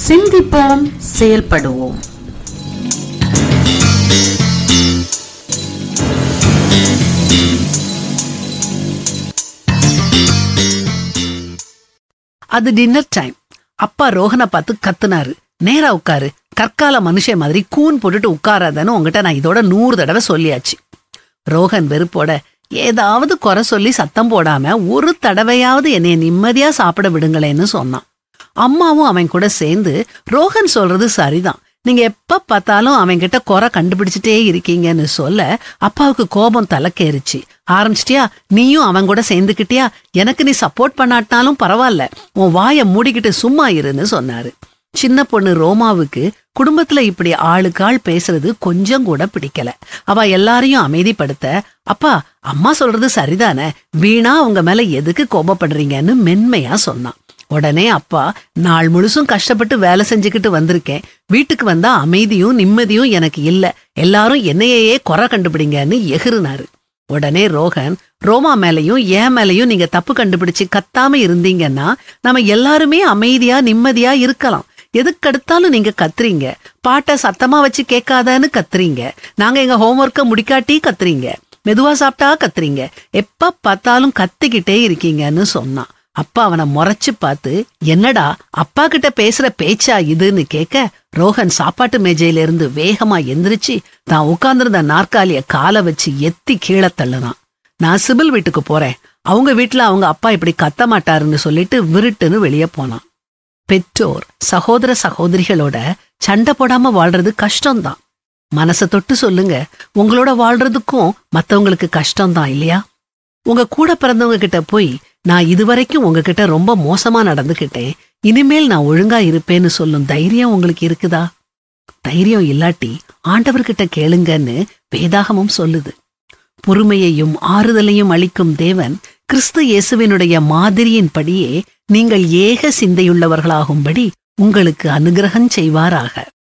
சிந்திப்போம் செயல்படுவோம் அது டின்னர் டைம் அப்பா ரோஹனை பார்த்து கத்துனாரு நேரா உட்காரு கற்கால மனுஷன் மாதிரி கூன் போட்டுட்டு உட்காராதன்னு உங்ககிட்ட நான் இதோட நூறு தடவை சொல்லியாச்சு ரோஹன் வெறுப்போட ஏதாவது குறை சொல்லி சத்தம் போடாம ஒரு தடவையாவது என்னைய நிம்மதியா சாப்பிட விடுங்களேன்னு சொன்னான் அம்மாவும் அவன் கூட சேர்ந்து ரோஹன் சொல்றது சரிதான் நீங்க எப்ப பார்த்தாலும் அவன் கிட்ட குறை கண்டுபிடிச்சிட்டே இருக்கீங்கன்னு சொல்ல அப்பாவுக்கு கோபம் தலைக்கேறிச்சு ஆரம்பிச்சிட்டியா நீயும் அவன் கூட சேர்ந்துக்கிட்டியா எனக்கு நீ சப்போர்ட் பண்ணாட்டினாலும் பரவாயில்ல உன் வாயை மூடிக்கிட்டு சும்மா இருன்னு சொன்னாரு சின்ன பொண்ணு ரோமாவுக்கு குடும்பத்துல இப்படி ஆளுக்கு ஆள் பேசுறது கொஞ்சம் கூட பிடிக்கல அவ எல்லாரையும் அமைதிப்படுத்த அப்பா அம்மா சொல்றது சரிதானே வீணா உங்க மேல எதுக்கு கோபப்படுறீங்கன்னு மென்மையா சொன்னான் உடனே அப்பா நாள் முழுசும் கஷ்டப்பட்டு வேலை செஞ்சுக்கிட்டு வந்திருக்கேன் வீட்டுக்கு வந்தா அமைதியும் நிம்மதியும் எனக்கு இல்ல எல்லாரும் என்னையே குறை கண்டுபிடிங்கன்னு எகிறுனாரு உடனே ரோகன் ரோமா மேலையும் ஏன் மேலையும் நீங்க தப்பு கண்டுபிடிச்சு கத்தாம இருந்தீங்கன்னா நம்ம எல்லாருமே அமைதியா நிம்மதியா இருக்கலாம் எதுக்கடுத்தாலும் நீங்க கத்துறீங்க பாட்டை சத்தமா வச்சு கேட்காதன்னு கத்துறீங்க நாங்க எங்க ஹோம்ஒர்க்கை முடிக்காட்டி கத்துறீங்க மெதுவா சாப்பிட்டா கத்துறீங்க எப்ப பார்த்தாலும் கத்திக்கிட்டே இருக்கீங்கன்னு சொன்னான் அப்பா அவனை முறைச்சு பார்த்து என்னடா அப்பா கிட்ட பேசுற பேச்சா இதுன்னு கேட்க ரோஹன் சாப்பாட்டு மேஜையில இருந்து வேகமா எந்திரிச்சு தான் உட்கார்ந்திருந்த நாற்காலிய காலை வச்சு எத்தி கீழே தள்ளுனான் நான் சிபில் வீட்டுக்கு போறேன் அவங்க வீட்டுல அவங்க அப்பா இப்படி கத்த மாட்டாருன்னு சொல்லிட்டு விருட்டுன்னு வெளியே போனான் பெற்றோர் சகோதர சகோதரிகளோட சண்டை போடாம வாழ்றது கஷ்டம்தான் மனசை தொட்டு சொல்லுங்க உங்களோட வாழ்றதுக்கும் மத்தவங்களுக்கு கஷ்டம்தான் இல்லையா உங்க கூட பிறந்தவங்க கிட்ட போய் நான் இதுவரைக்கும் உங்ககிட்ட ரொம்ப மோசமா நடந்துக்கிட்டேன் இனிமேல் நான் ஒழுங்கா இருப்பேன்னு சொல்லும் தைரியம் உங்களுக்கு இருக்குதா தைரியம் இல்லாட்டி ஆண்டவர்கிட்ட கேளுங்கன்னு வேதாகமும் சொல்லுது பொறுமையையும் ஆறுதலையும் அளிக்கும் தேவன் கிறிஸ்து இயேசுவினுடைய மாதிரியின்படியே நீங்கள் ஏக சிந்தையுள்ளவர்களாகும்படி உங்களுக்கு அனுகிரகம் செய்வாராக